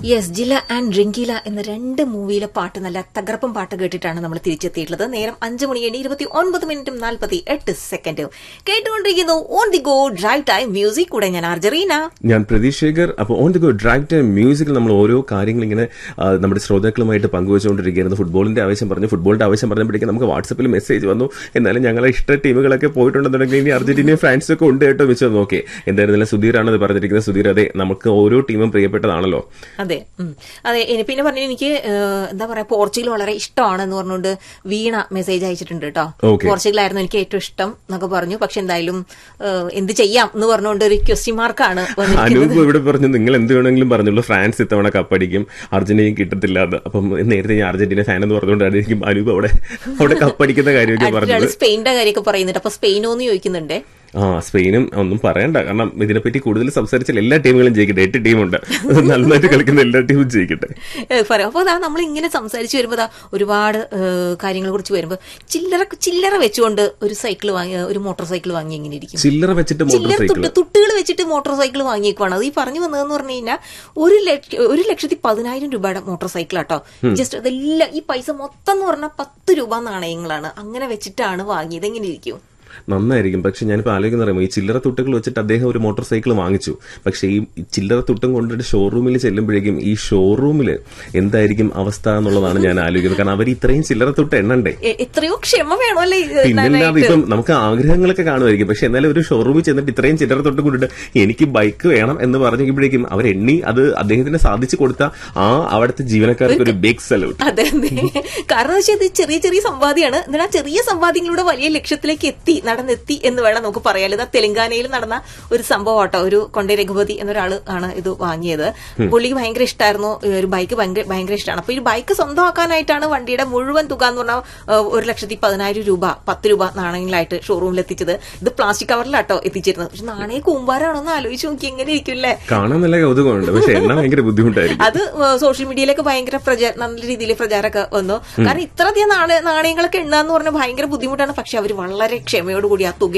Yes ജില and റിങ്കില എന്ന രണ്ട് മൂവിയിലെ പാട്ട് നല്ല തകർപ്പും പാട്ട് കേട്ടിട്ടാണ് നമ്മൾ തിരിച്ചെത്തിയിട്ടുള്ളത് നേരം അഞ്ചു മണി കഴിഞ്ഞ് ഇരുപത്തി ഒൻപത് മിനിറ്റും നാൽപ്പത്തി എട്ട് സെക്കൻഡും കേട്ടുകൊണ്ടിരിക്കുന്നു on the go drive time music കൂടെ ഞാൻ ആർജറീന ഞാൻ പ്രതീഷ് ശേഖർ അപ്പോൾ on the go drive time മ്യൂസിക്കിൽ നമ്മൾ ഓരോ കാര്യങ്ങൾ ഇങ്ങനെ ആ, നമ്മുടെ ശ്രോതാക്കളുമായിട്ട് പങ്കുവച്ചുകൊണ്ടിരിക്കുകയായിരുന്നു ഫുട്ബോളിന്റെ ആവശ്യം പറഞ്ഞു ഫുട്ബോളിന്റെ ആവശ്യം പറഞ്ഞപ്പോഴേക്കും നമുക്ക് വാട്സപ്പിൽ മെസ്സേജ് വന്നു എന്നാലും ഞങ്ങളെ ഇഷ്ട ടീമുകളൊക്കെ പോയിട്ടുണ്ടെന്നുണ്ടെങ്കിൽ ഇനി അർജന്റീനയും ഫ്രാൻസും ഒക്കെ ഉണ്ട് കേട്ടോ വെച്ച് നോക്കി എന്തായിരുന്നാലും സുധീറാണ് ഇത് പറഞ്ഞിരിക്കുന്നത് സുധീർ അതെ നമുക്ക് ഓരോ ടീമും പ്രിയപ്പെട്ടതാണല്ലോ അതെ ഉം. അതെ ഇനി പിന്നെ പറഞ്ഞു എനിക്ക് ഏഹ്, എന്താ പറയാ പോർച്ചുഗൽ വളരെ ഇഷ്ടമാണെന്ന് പറഞ്ഞുകൊണ്ട് വീണ മെസ്സേജ് അയച്ചിട്ടുണ്ട് കേട്ടോ Okay. പോർച്ചുഗലായിരുന്നു എനിക്ക് ഏറ്റവും ഇഷ്ടം എന്നൊക്കെ പറഞ്ഞു പക്ഷെ എന്തായാലും ഏഹ്, എന്ത് ചെയ്യാം എന്ന് പറഞ്ഞുകൊണ്ട് ഒരു ക്വസ്റ്റ്യൻ മാർക്കാണ് വന്നിരിക്കുന്നത് അനൂപ് ഇവിടെ പറഞ്ഞു നിങ്ങൾ എന്ത് വേണമെങ്കിലും പറഞ്ഞുള്ളൂ ഫ്രാൻസ് ഇത്തവണ കപ്പടിക്കും അർജന്റീന കിട്ടത്തില്ല അത് അപ്പം നേരത്തെ ഞാൻ അർജന്റീന ഫാൻ എന്ന് പറഞ്ഞുകൊണ്ടായിരിക്കും അനൂപ് അവിടെ അവിടെ കപ്പടിക്കുന്ന കാര്യമൊക്കെ അടുത്തൊരാള് പറഞ്ഞത് സ്പെയിന്റെ കാര്യമൊക്കെ പറയുന്നുണ്ട് അപ്പൊ സ്പെയിനോ എന്ന് ചോദിക്കുന്നുണ്ട് ആ സ്പെയിനും ഒന്നും പറയണ്ട കാരണം ഇതിനെപ്പറ്റി കൂടുതൽ സംസാരിച്ചാൽ എല്ലാ ടീമുകളും ജയിക്കട്ടെ എട്ട് ടീമുണ്ട് അത് നന്നായിട്ട് കളിക്കുന്ന എല്ലാ ടീമും ജയിക്കട്ടെ ഏഹ് പറയാം അപ്പൊ അതാ നമ്മൾ ഇങ്ങനെ സംസാരിച്ച് വരുമ്പോ ദാ ഒരുപാട് കാര്യങ്ങളെ കുറിച്ച് വരുമ്പോ ചില്ലറ ചില്ലറ വെച്ചുകൊണ്ട് ഒരു സൈക്കിൾ വാങ്ങി ഒരു മോട്ടോർ സൈക്കിൾ വാങ്ങി എങ്ങനെ ഇരിക്കും ചില്ലറ വെച്ചിട്ട് മോട്ടോർ ചില്ലറ സൈക്കിൾ തുട്ട് തുട്ടുകൾ വെച്ചിട്ട് മോട്ടോർ സൈക്കിൾ വാങ്ങിയേക്കുവാണ് അത് ഈ പറഞ്ഞു വന്നതെന്ന് പറഞ്ഞു കഴിഞ്ഞാൽ ഒരു ലക്ഷ ഒരു ലക്ഷത്തി പതിനായിരം രൂപയുടെ മോട്ടോർ സൈക്കിൾ ആട്ടോ ജസ്റ്റ് അതെല്ലാം ഈ പൈസ മൊത്തം എന്ന് പറഞ്ഞാൽ പത്ത് രൂപ നാണയങ്ങളാണ് അങ്ങനെ വെച്ചിട്ടാണ് വാങ്ങിയത് എങ്ങനെ ഇരിക്കും നന്നായിരിക്കും പക്ഷെ ഞാനിപ്പോൾ ആലോചിക്കുന്ന പറയുമ്പോൾ ഈ ചില്ലറ തുട്ടുകൾ വെച്ചിട്ട് അദ്ദേഹം ഒരു മോട്ടോർ സൈക്കിൾ വാങ്ങിച്ചു പക്ഷേ ഈ ചില്ലറ തുട്ടും കൊണ്ടിട്ട് ഷോറൂമിൽ ചെല്ലുമ്പോഴേക്കും ഈ ഷോറൂമിൽ എന്തായിരിക്കും അവസ്ഥ എന്നുള്ളതാണ് ഞാൻ ആലോചിക്കുന്നത് കാരണം അവർ ഇത്രയും ചില്ലറ തുട്ട് എണ്ണണ്ടേ എ- എത്രയോ ക്ഷമ വേണമല്ലേ ഇത് പിന്നല്ലാതെ ഇടാനായിട്ട്? ഇപ്പം നമുക്ക് ആഗ്രഹങ്ങളൊക്കെ കാണുമായിരിക്കും പക്ഷെ എന്നാലും ഒരു ഷോറൂമിൽ ചെന്നിട്ട് ഇത്രയും ചില്ലറ തൊട്ട് കൊണ്ടിട്ട് എനിക്ക് ബൈക്ക് വേണം എന്ന് പറഞ്ഞപ്പോഴേക്കും അവർ എണ്ണി അത് അദ്ദേഹത്തിന് സാധിച്ചു കൊടുത്ത ആ അവിടുത്തെ ജീവനക്കാർക്ക് ഒരു ബിഗ് സല്യൂട്ട് അതെ അതെ കാരണം വെച്ചാൽ ഇത് ചെറിയ ചെറിയ സമ്പാദ്യമാണ് എന്നാൽ ആ ചെറിയ സമ്പാദ്യങ്ങളിലൂടെ വലിയ ലക്ഷ്യത്തിലേക്ക് എത്തി നടന്നെത്തി എന്ന് വേണം നമുക്ക് പറയാൻ ഇത് തെലങ്കാനയിൽ നടന്ന ഒരു സംഭവം ആട്ടോ ഒരു കൊണ്ടേ രഘുപതി എന്നൊരാള് ആണ് ഇത് വാങ്ങിയത് പുള്ളിക്ക് ഭയങ്കര ഇഷ്ടമായിരുന്നു ഈ ഒരു ബൈക്ക് ഭയങ്കര ഭയങ്കര ഇഷ്ടമാണ് അപ്പൊ ഈ ബൈക്ക് സ്വന്തമാക്കാനായിട്ടാണ് വണ്ടിയുടെ മുഴുവൻ തുക എന്ന് പറഞ്ഞാൽ ഏഹ്, ഒരു ലക്ഷത്തി പതിനായിരം രൂപ പത്ത് രൂപ നാണയങ്ങളായിട്ട് ഷോറൂമിൽ എത്തിച്ചത് ഇത് പ്ലാസ്റ്റിക് കവറിലാട്ടോ എത്തിച്ചിരുന്നത് പക്ഷെ നാണയ കൂമ്പാരാണോ എന്ന് ആലോചിച്ച് നോക്കി എങ്ങനെ ഇരിക്കില്ലേ കാണാൻ നല്ല കൗതുകമുണ്ട് പക്ഷെ എണ്ണ ഭയങ്കര ബുദ്ധിമുട്ടായിരിക്കും അത് സോഷ്യൽ മീഡിയയിലൊക്കെ ഭയങ്കര പ്രചാര നല്ല രീതിയിൽ പ്രചാരമൊക്കെ വന്നു കാരണം ഇത്രയധികം നാണയ നാണയങ്ങളൊക്കെ എണ്ണാന്ന് പറഞ്ഞാൽ ഭയങ്കര ബുദ്ധിമുട്ടാണ് പക്ഷെ അവർ വളരെ ക്ഷമയോടുകൂടി ആ തുക